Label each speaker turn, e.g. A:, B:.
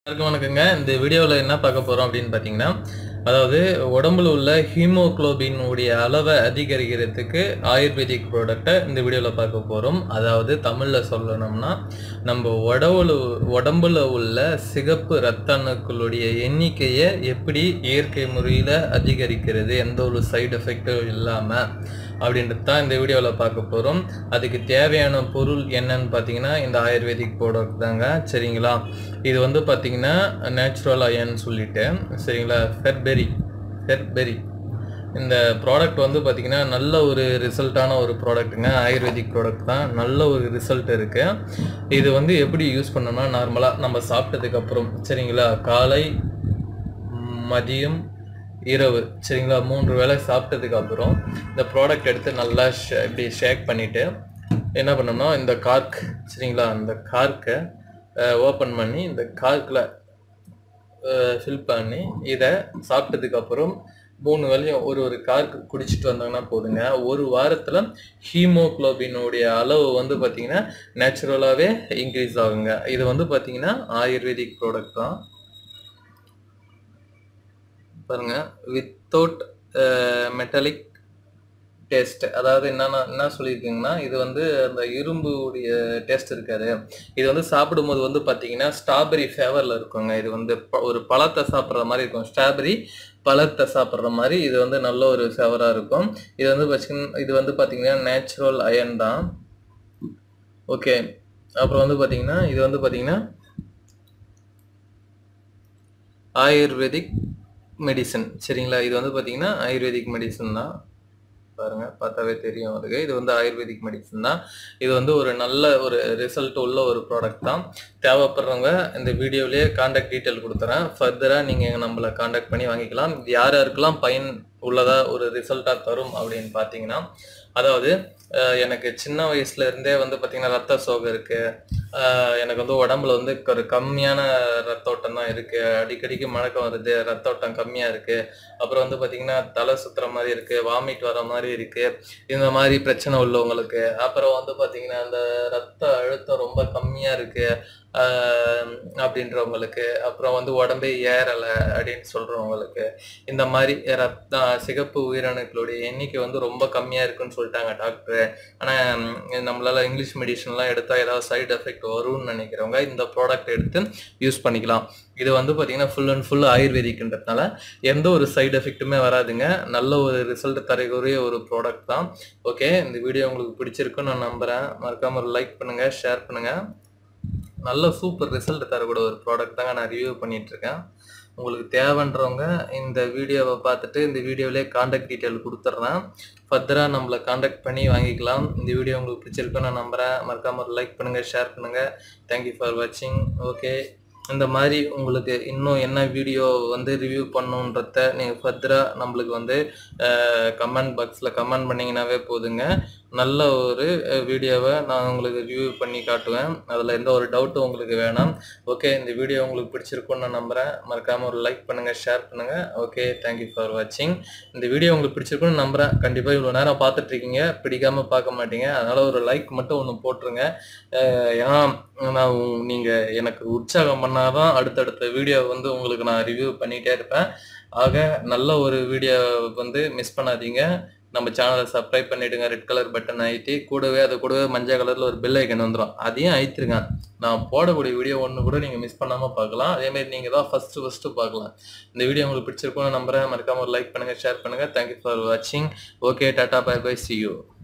A: எல்லாருக்கும் வணக்கங்க இந்த வீடியோவில் என்ன பார்க்க போகிறோம் அப்படின்னு பார்த்தீங்கன்னா அதாவது உடம்புல உள்ள ஹீமோக்ளோபின் உடைய அளவை அதிகரிக்கிறதுக்கு ஆயுர்வேதிக் ப்ராடக்டை இந்த வீடியோவில் பார்க்க போகிறோம் அதாவது தமிழில் சொல்லணும்னா நம்ம உடவுல உடம்புல உள்ள சிகப்பு ரத்த அணுக்களுடைய எண்ணிக்கையை எப்படி இயற்கை முறையில் அதிகரிக்கிறது எந்த ஒரு சைடு எஃபெக்டும் இல்லாமல் அப்படின்றது தான் இந்த வீடியோவில் பார்க்க போகிறோம் அதுக்கு தேவையான பொருள் என்னன்னு பார்த்தீங்கன்னா இந்த ஆயுர்வேதிக் ப்ராடக்ட் தாங்க சரிங்களா இது வந்து பார்த்தீங்கன்னா நேச்சுரல் அயன் சொல்லிட்டு சரிங்களா ஃபெர்பெரி ஃபெர்பெரி இந்த ப்ராடக்ட் வந்து பார்த்தீங்கன்னா நல்ல ஒரு ரிசல்ட்டான ஒரு ப்ராடக்ட்டுங்க ஆயுர்வேதிக் ப்ராடக்ட் தான் நல்ல ஒரு ரிசல்ட் இருக்குது இது வந்து எப்படி யூஸ் பண்ணோம்னா நார்மலாக நம்ம சாப்பிட்டதுக்கப்புறம் சரிங்களா காலை மதியம் இரவு சரிங்களா மூன்று வேளை சாப்பிட்டதுக்கு அப்புறம் இந்த ப்ராடக்ட் எடுத்து நல்லா ஷே- இப்படி ஷேக் பண்ணிவிட்டு என்ன பண்ணோம்னா இந்த கார்க் சரிங்களா அந்த கார்க்கை ஓப்பன் பண்ணி இந்த கார்க்கில் ஃபில் பண்ணி இதை சாப்பிட்டதுக்கு அப்புறம் மூணு வேளையும் ஒரு ஒரு கார்க்கு குடிச்சிட்டு வந்தாங்கன்னா போதுங்க ஒரு வாரத்தில் ஹீமோக்ளோபினுடைய அளவு வந்து பார்த்தீங்கன்னா நேச்சுரலாகவே இன்க்ரீஸ் ஆகுங்க இது வந்து பார்த்தீங்கன்னா ஆயுர்வேதிக் ப்ராடக்ட் தான் பாருங்க வித்தவுட் மெட்டலிக் டேஸ்ட் அதாவது என்னன்னா என்ன சொல்லியிருக்கீங்கன்னா இது வந்து அந்த இரும்பு உடைய டேஸ்ட் இருக்காது இது வந்து சாப்பிடும்போது வந்து பார்த்தீங்கன்னா ஸ்ட்ராபெரி ஃபேவரில் இருக்குங்க இது வந்து ப- ஒரு பழத்தை சாப்பிட்ற மாதிரி இருக்கும் ஸ்ட்ராபெரி பழத்தை சாப்பிட்ற மாதிரி இது வந்து நல்ல ஒரு ஃபேவராக இருக்கும் இது வந்து பார்த்தீங்கன்னா இது வந்து பார்த்தீங்கன்னா நேச்சுரல் அயன் தான் ஓகே அப்புறம் வந்து பார்த்தீங்கன்னா இது வந்து பார்த்தீங்கன்னா ஆயுர்வேதிக் மெடிசன் சரிங்களா இது வந்து பார்த்தீங்கன்னா ஆயுர்வேதிக் மெடிசன் தான் பாருங்க பார்த்தாவே தெரியும் அதுக்கு இது வந்து ஆயுர்வேதிக் மெடிசன் தான் இது வந்து ஒரு நல்ல ஒரு ரிசல்ட் உள்ள ஒரு ப்ராடக்ட் தான் தேவைப்படுறவங்க இந்த வீடியோவிலேயே காண்டாக்ட் டீட்டெயில் கொடுத்துறேன் ஃபர்தராக நீங்கள் நம்மளை காண்டாக்ட் பண்ணி வாங்கிக்கலாம் இது யார் யாருக்கெல்லாம் பயன் உள்ளதா ஒரு ரிசல்ட்டாக தரும் அப்படின்னு பார்த்தீங்கன்னா அதாவது அஹ், எனக்கு சின்ன வயசுல இருந்தே வந்து பார்த்தீங்கன்னா ரத்த சோகை இருக்கு அஹ், எனக்கு வந்து உடம்புல வந்து ஒரு கம்மியான ரத்த ஓட்டம் தான் இருக்கு அடிக்கடிக்கு மழக்கம் வருது ரத்த ஓட்டம் கம்மியா இருக்கு அப்புறம் வந்து பார்த்தீங்கன்னா தலை சுத்துற மாதிரி இருக்கு வாமிட் வர மாதிரி இருக்கு இந்த மாதிரி பிரச்சனை உள்ளவங்களுக்கு அப்புறம் வந்து பார்த்தீங்கன்னா அந்த ரத்த அழுத்தம் ரொம்ப கம்மியா இருக்கு ஆஹ் அப்படின்றவங்களுக்கு அப்புறம் வந்து உடம்பே ஏறலை அப்படின்னு சொல்றவங்களுக்கு இந்த மாதிரி ரத்த சிகப்பு உயிரணுக்களுடைய எண்ணிக்கை வந்து ரொம்ப கம்மியா இருக்குன்னு சொல்லிட்டாங்க டாக்டர் ஆனா ம், நம்மளால இங்கிலீஷ் மெடிசன்லாம் எடுத்தா ஏதாவது சைடு எஃபெக்ட் வரும்னு நினைக்கிறவங்க இந்த ப்ராடக்ட் எடுத்து யூஸ் பண்ணிக்கலாம் இது வந்து பார்த்தீங்கன்னா ஃபுல் அண்ட் ஃபுல் ஆயுர்வேதிக்ன்றதுனால எந்த ஒரு சைடு எஃபெக்ட்டுமே வராதுங்க நல்ல ஒரு ரிசல்ட் தரக்கூடிய ஒரு ப்ராடக்ட் தான் ஓகே இந்த வீடியோ உங்களுக்கு பிடிச்சிருக்குன்னு நான் நம்புறேன் மறக்காம ஒரு லைக் பண்ணுங்க ஷேர் பண்ணுங்க நல்ல சூப்பர் ரிசல்ட் தரக்கூடிய ஒரு ப்ராடக்ட் தாங்க நான் ரிவ்யூ பண்ணிட்டு இருக்கேன் உங்களுக்கு தேவைன்றவங்க இந்த வீடியோவை பார்த்துட்டு இந்த வீடியோவிலே காண்டாக்ட் டீட்டெயில் கொடுத்துட்றேன் ஃபர்தராக நம்மளை காண்டாக்ட் பண்ணி வாங்கிக்கலாம் இந்த வீடியோ உங்களுக்கு பிடிச்சிருக்குன்னு நான் நம்புகிறேன் மறக்காம ஒரு லைக் பண்ணுங்கள் ஷேர் பண்ணுங்கள் தேங்க்யூ ஃபார் வாட்சிங் ஓகே இந்த மாதிரி உங்களுக்கு இன்னும் என்ன வீடியோ வந்து ரிவ்யூ பண்ணுன்றத நீங்கள் ஃபர்தராக நம்மளுக்கு வந்து கமெண்ட் பாக்ஸில் கமெண்ட் பண்ணிங்கனாவே போதுங்க நல்ல ஒரு வீடியோவை நான் உங்களுக்கு ரிவ்யூ பண்ணி காட்டுவேன் அதில் எந்த ஒரு டவுட்டும் உங்களுக்கு வேணாம் ஓகே இந்த வீடியோ உங்களுக்கு பிடிச்சிருக்கும்னு நான் நம்புகிறேன் மறக்காமல் ஒரு லைக் பண்ணுங்கள் ஷேர் பண்ணுங்கள் ஓகே தேங்க்யூ ஃபார் வாட்சிங் இந்த வீடியோ உங்களுக்கு பிடிச்சிருக்கும்னு நம்புகிறேன் கண்டிப்பாக இவ்வளோ நேரம் பார்த்துட்டு இருக்கீங்க பிடிக்காமல் பார்க்க மாட்டீங்க அதனால் ஒரு லைக் மட்டும் ஒன்று போட்டுருங்க அஹ் ஏன்னா நான் நீங்கள் எனக்கு உற்சாகம் பண்ணாதான் அடுத்தடுத்த வீடியோ வந்து உங்களுக்கு நான் ரிவ்யூ பண்ணிகிட்டே இருப்பேன் ஆக நல்ல ஒரு வீடியோ வந்து மிஸ் பண்ணாதீங்க நம்ம சேனலை சப்ஸ்கிரைப் பண்ணிடுங்க ரெட் கலர் பட்டன் அழுத்தி கூடவே அது கூடவே மஞ்சள் கலர்ல ஒரு பெல் ஐக்கன் வந்துடும் அதையும் அழுத்திருங்க நான் போடக்கூடிய வீடியோ ஒன்று கூட நீங்கள் மிஸ் பண்ணாமல் பார்க்கலாம் அதே மாதிரி நீங்கள் தான் ஃபஸ்ட்டு ஃபஸ்ட்டு பார்க்கலாம் இந்த வீடியோ உங்களுக்கு பிடிச்சிருக்கும்னு நம்புறேன் மறக்காம ஒரு லைக் பண்ணுங்கள் ஷேர் பண்ணுங்கள் தேங்க்யூ ஃபார் வாட்சிங் okay tata bye bye see you